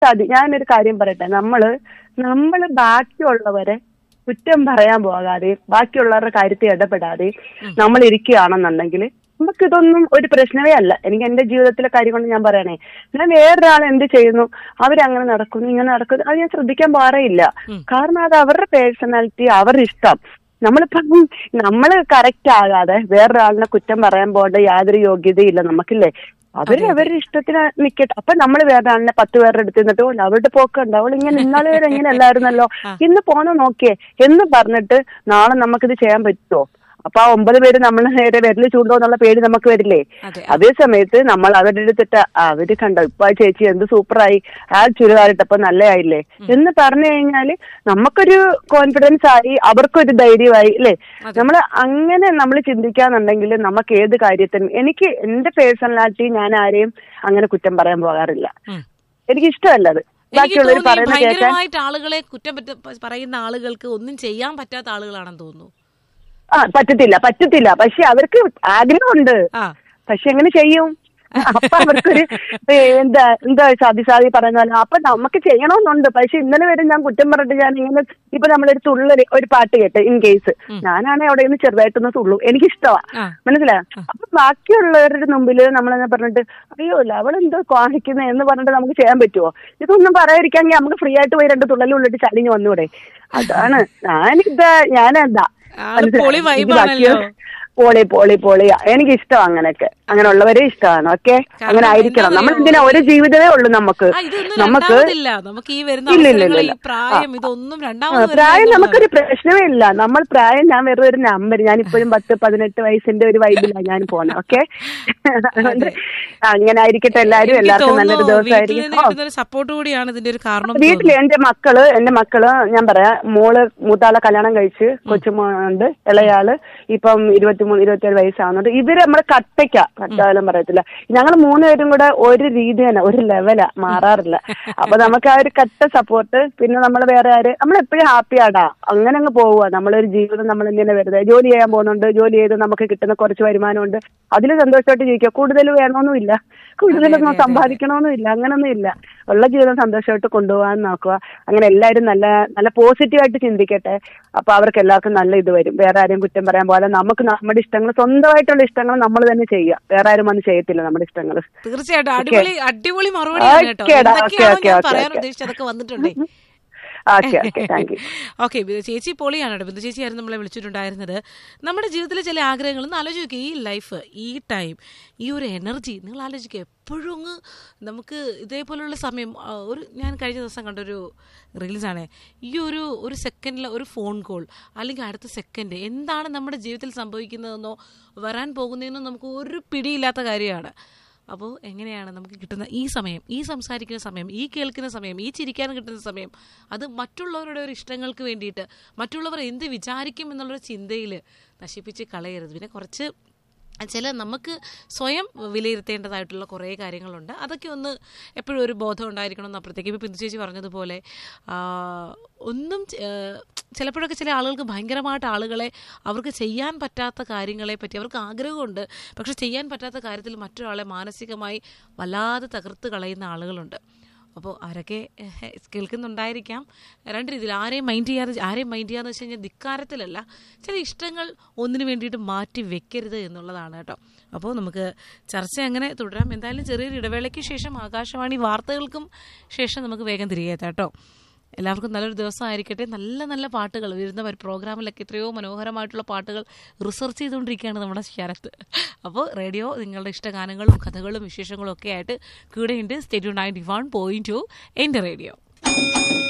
ചതി ഞാനൊരു കാര്യം പറയട്ടെ നമ്മള് നമ്മള് ബാക്കിയുള്ളവരെ കുറ്റം പറയാൻ പോകാതെ ബാക്കിയുള്ളവരുടെ കാര്യത്തിൽ ഇടപെടാതെ നമ്മൾ ഇരിക്കുകയാണെന്നുണ്ടെങ്കിൽ നമുക്ക് ഇതൊന്നും ഒരു പ്രശ്നമേ അല്ല എനിക്ക് എന്റെ ജീവിതത്തിലെ കാര്യം കൊണ്ട് ഞാൻ പറയണേ ഞാൻ വേറൊരാൾ എന്ത് ചെയ്യുന്നു അവരങ്ങനെ നടക്കുന്നു ഇങ്ങനെ നടക്കുന്നു അത് ഞാൻ ശ്രദ്ധിക്കാൻ പാറയില്ല കാരണം അത് അവരുടെ പേഴ്സണാലിറ്റി അവരുടെ ഇഷ്ടം നമ്മളിപ്പം നമ്മള് കറക്റ്റ് ആകാതെ വേറൊരാളിനെ കുറ്റം പറയാൻ പോകേണ്ട യാതൊരു യോഗ്യതയില്ല നമുക്കില്ലേ അവര് അവരുടെ ഇഷ്ടത്തിന് നിക്കട്ടെ അപ്പൊ നമ്മൾ വേറൊരാളിനെ പത്ത് പേരുടെ അടുത്ത് നിന്നിട്ട് "ഓ, അവളുടെ പോക്കുണ്ട് അവൾ ഇങ്ങനെ ഇന്നാളെ വരെ ഇങ്ങനെ അല്ലായിരുന്നല്ലോ ഇന്ന് പോന്ന നോക്കിയേ എന്ന് പറഞ്ഞിട്ട് നാളെ നമുക്കിത് ചെയ്യാൻ പറ്റുമോ അപ്പൊ ആ ഒമ്പത് പേര് നമ്മൾ നേരെ വിരല് ചൂണ്ടോ എന്നുള്ള പേര് നമുക്ക് വരില്ലേ അതെ അതേ സമയത്ത് നമ്മൾ അവരുടെ അടുത്തിട്ട് "ആ, അവര് കണ്ടോ ഇപ്പൊ ആ ചേച്ചി എന്ത് സൂപ്പറായി ആ ചുരിദാറിട്ടപ്പോ നല്ലതായില്ലേ എന്ന് പറഞ്ഞു കഴിഞ്ഞാല് നമുക്കൊരു കോൺഫിഡൻസ് ആയി അവർക്കൊരു ധൈര്യമായി അല്ലേ നമ്മൾ അങ്ങനെ നമ്മൾ ചിന്തിക്കാന്നുണ്ടെങ്കിൽ നമുക്ക് ഏത് കാര്യത്തിനും എനിക്ക് എന്റെ പേഴ്സണാലിറ്റി ഞാൻ ആരെയും അങ്ങനെ കുറ്റം പറയാൻ പോകാറില്ല ഉം. എനിക്ക് ഇഷ്ടമല്ല അത് എനിക്ക് ബാക്കിയുള്ളവർ തോന്നുന്നു ഈ പറയുന്ന കേൾക്കാൻ ഭയങ്കരമായിട്ട് ആളുകളെ കുറ്റം പറ്റ പറയുന്ന ആളുകൾക്ക് ഒന്നും ചെയ്യാൻ പറ്റാത്ത ആളുകളാണെന്ന് തോന്നുന്നു ആ പറ്റത്തില്ല പറ്റത്തില്ല പക്ഷെ അവർക്ക് ആഗ്രഹമുണ്ട് ആ പക്ഷെ എങ്ങനെ ചെയ്യും അപ്പൊ അവർക്കൊരു ഏ, എന്താ എന്താ സാധി സാധി പറയുന്ന പോലെ അപ്പൊ നമുക്ക് ചെയ്യണമെന്നുണ്ട് പക്ഷെ ഇന്നലെ വരെ ഞാൻ കുറ്റം പറഞ്ഞിട്ട് ഞാൻ ഇങ്ങനെ ഇപ്പൊ നമ്മളൊരു തുള്ളല് ഒരു പാട്ട് കേട്ട് ഇൻ കേസ് ഞാനാണെ അവിടെ നിന്ന് ചെറുതായിട്ടൊന്ന് തുള്ളു എനിക്കിഷ്ടമാ ആ. മനസ്സിലായോ അപ്പൊ ബാക്കിയുള്ളവരുടെ മുമ്പിൽ നമ്മളെന്നെ പറഞ്ഞിട്ട് അയ്യോ അവൾ എന്തോ കാണിക്കുന്നത് എന്ന് പറഞ്ഞിട്ട് നമുക്ക് ചെയ്യാൻ പറ്റുമോ ഇതൊന്നും പറയാതിരിക്കാമെങ്കിൽ നമുക്ക് ഫ്രീ ആയിട്ട് പോയി രണ്ട് തുള്ളലും ഉള്ളിട്ട് ചളിഞ്ഞ് വന്നൂടെ അതാണ് ഞാനിതാ ഞാനെന്താ ആള് പൊളി vibe ആണല്ലോ. പോളി പോളി പൊളിയാ എനിക്ക് ഇഷ്ടം അങ്ങനെയൊക്കെ അങ്ങനെയുള്ളവരെ ഇഷ്ടമാണ് ഓക്കെ അങ്ങനെ ആയിരിക്കണം നമ്മൾ എന്തിനാ ഒരു ജീവിതമേ ഉള്ളൂ നമുക്ക് ആ, ഇതൊന്നും നമുക്ക് രണ്ടാമതില്ല നമുക്ക് ഈ വരുന്ന ഇല്ല, ഇല്ല, അവസരങ്ങൾ ഈ ഇല്ല. പ്രായം ഇതൊന്നും ആ, രണ്ടാമത് പ്രായം നമുക്കൊരു പ്രശ്നമേ ഇല്ല നമ്മൾ പ്രായം ഞാൻ വെറുതെ ഒരു നമ്പർ ഞാൻ ഇപ്പോഴും പത്ത് പതിനെട്ട് വയസ്സിന്റെ ഒരു വൈബിലാണ് ഞാൻ പോകുന്നത് ഓക്കെ അതുകൊണ്ട് അങ്ങനെ ആയിരിക്കട്ടെ എല്ലാരും എല്ലാവർക്കും നല്ലൊരു ദിവസമായിരിക്കും ഓ, സപ്പോർട്ട് കൂടിയാണ് ഇതിന്റെ ഒരു കാരണം വീട്ടില് എന്റെ മക്കള് എന്റെ മക്കള് ഞാൻ പറയാം മോള് മൂത്താളെ കല്യാണം കഴിച്ച് കൊച്ചുമോണ്ട് ഇളയാള് ഇപ്പം ഇരുപത്തിമൂന്ന് ഇരുപത്തിയേഴ് വയസ്സാവുന്നുണ്ട് ഇവര് നമ്മള് കട്ടയ്ക്ക കട്ടാലും പറയത്തില്ല ഞങ്ങൾ മൂന്നുപേരും കൂടെ ഒരു രീതി തന്നെ ഒരു ലെവലാ മാറാറില്ല അപ്പൊ നമുക്ക് ആ ഒരു കട്ട സപ്പോർട്ട് പിന്നെ നമ്മൾ വേറെ ആര് നമ്മൾ എപ്പോഴും ഹാപ്പിയാടാ അങ്ങനെ അങ്ങ് പോവുക നമ്മളൊരു ജീവിതം നമ്മൾ ഇങ്ങനെ വെറുതെ ജോലി ചെയ്യാൻ പോകുന്നുണ്ട് ജോലി ചെയ്ത് നമുക്ക് കിട്ടുന്ന കുറച്ച് വരുമാനമുണ്ട് അതിൽ സന്തോഷമായിട്ട് ജീവിക്കുക കൂടുതൽ വേണമെന്നുമില്ല കൂടുതലൊന്നും സമ്പാദിക്കണമെന്നും ഇല്ല അങ്ങനൊന്നും ഇല്ല ഉള്ള ജീവിതം സന്തോഷമായിട്ട് കൊണ്ടുപോകാൻ നോക്കുക അങ്ങനെ എല്ലാവരും നല്ല നല്ല പോസിറ്റീവായിട്ട് ചിന്തിക്കട്ടെ അപ്പൊ അവർക്ക് എല്ലാവർക്കും നല്ല ഇത് വരും വേറെ ആരെയും കുറ്റം പറയാൻ പോലെ നമുക്ക് നമ്മുടെ ഇഷ്ടങ്ങൾ സ്വന്തമായിട്ടുള്ള ഇഷ്ടങ്ങൾ നമ്മൾ തന്നെ ചെയ്യുക വേറെ ആരും വന്ന് ചെയ്യത്തില്ല നമ്മുടെ ഇഷ്ടങ്ങൾ തീർച്ചയായിട്ടും അടിപൊളി അടിപൊളി മറുപടിയാണ് കേട്ടോ ഓക്കേടാ, എന്തൊക്കെയാണോ ഓക്കേ, ഞാൻ ഓക്കേ, പറയാൻ ഓക്കേ. ഉദ്ദേശിച്ചതൊക്കെ വന്നിട്ടുണ്ടേ okay okay thank you okay ചേച്ചി പൊളിയാണ് കേട്ടോ ബിന്ദു ചേച്ചിയായിരുന്നു നമ്മളെ വിളിച്ചിട്ടുണ്ടായിരുന്നത് നമ്മുടെ ജീവിതത്തിലെ ചില ആഗ്രഹങ്ങൾ ഒന്ന് ആലോചിക്കുക ഈ ലൈഫ് ഈ ടൈം ഈ ഒരു എനർജി നിങ്ങൾ ആലോചിക്കുക എപ്പോഴും അങ്ങ് നമുക്ക് ഇതേപോലുള്ള സമയം ആ, ഒരു ഞാൻ കഴിഞ്ഞ ദിവസം കണ്ടൊരു റീൽസാണ് ഈ ഒരു ഒരു സെക്കൻഡിൽ ഒരു ഫോൺ കോൾ അല്ലെങ്കിൽ അടുത്ത സെക്കൻഡ് എന്താണ് നമ്മുടെ ജീവിതത്തിൽ സംഭവിക്കുന്നതെന്നോ വരാൻ പോകുന്നതെന്നോ നമുക്ക് ഒരു പിടിയില്ലാത്ത കാര്യമാണ് അപ്പോൾ എങ്ങനെയാണ് നമുക്ക് കിട്ടുന്ന ഈ സമയം ഈ സംസാരിക്കുന്ന സമയം ഈ കേൾക്കുന്ന സമയം ഈ ചിരിക്കാൻ കിട്ടുന്ന സമയം അത് മറ്റുള്ളവരുടെ ഒരു ഇഷ്ടങ്ങൾക്ക് വേണ്ടിയിട്ട് മറ്റുള്ളവർ എന്ത് വിചാരിക്കും എന്നുള്ളൊരു ചിന്തയിൽ നശിപ്പിച്ച് കളയരുത് പിന്നെ കുറച്ച് ചില നമുക്ക് സ്വയം വിലയിരുത്തേണ്ടതായിട്ടുള്ള കുറേ കാര്യങ്ങളുണ്ട് അതൊക്കെ ഒന്ന് എപ്പോഴും ഒരു ബോധം ഉണ്ടായിരിക്കണം എന്ന് അപ്പുറത്തേക്ക് ഇപ്പോൾ ബിന്ദു ചേച്ചി പറഞ്ഞതുപോലെ ആ, ഒന്നും ചെ- ഏഹ് ചിലപ്പോഴൊക്കെ ചില ആളുകൾക്ക് ഭയങ്കരമായിട്ട് ആളുകളെ അവർക്ക് ചെയ്യാൻ പറ്റാത്ത കാര്യങ്ങളെ പറ്റി അവർക്ക് ആഗ്രഹമുണ്ട് പക്ഷെ ചെയ്യാൻ പറ്റാത്ത കാര്യത്തിൽ മറ്റൊരാളെ മാനസികമായി വല്ലാതെ തകർത്ത് കളയുന്ന ആളുകളുണ്ട് അപ്പോൾ അവരൊക്കെ ഏഹ്, കേൾക്കുന്നുണ്ടായിരിക്കാം രണ്ട് രീതിയിൽ ആരെയും മൈൻഡ് ചെയ്യാതെ ആരെയും മൈൻഡ് ചെയ്യാന്ന് വെച്ച് കഴിഞ്ഞാൽ ധിക്കാരത്തിലല്ല ചില ഇഷ്ടങ്ങൾ ഒന്നിനു വേണ്ടിയിട്ട് മാറ്റി വെക്കരുത് എന്നുള്ളതാണ് കേട്ടോ അപ്പോൾ നമുക്ക് ചർച്ച അങ്ങനെ തുടരാം എന്തായാലും ചെറിയൊരു ഇടവേളയ്ക്ക് ശേഷം ആകാശവാണി വാർത്തകൾക്കും ശേഷം നമുക്ക് വേഗം തിരികെ എത്താം കേട്ടോ എല്ലാവർക്കും നല്ലൊരു ദിവസമായിരിക്കട്ടെ നല്ല നല്ല പാട്ടുകൾ വരുന്ന ഒരു പ്രോഗ്രാമിലൊക്കെ എത്രയോ മനോഹരമായിട്ടുള്ള പാട്ടുകൾ റിസർച്ച് ചെയ്തുകൊണ്ടിരിക്കുകയാണ് നമ്മുടെ ശരത്ത് അപ്പോൾ റേഡിയോ നിങ്ങളുടെ ഇഷ്ടഗാനങ്ങളും കഥകളും വിശേഷങ്ങളും ഒക്കെ ആയിട്ട് കൂടെയുണ്ട് സ്റ്റേറ്റ്യൂ നയൻറ്റി വൺ പോയിന്റ് ടു എൻ്റെ റേഡിയോ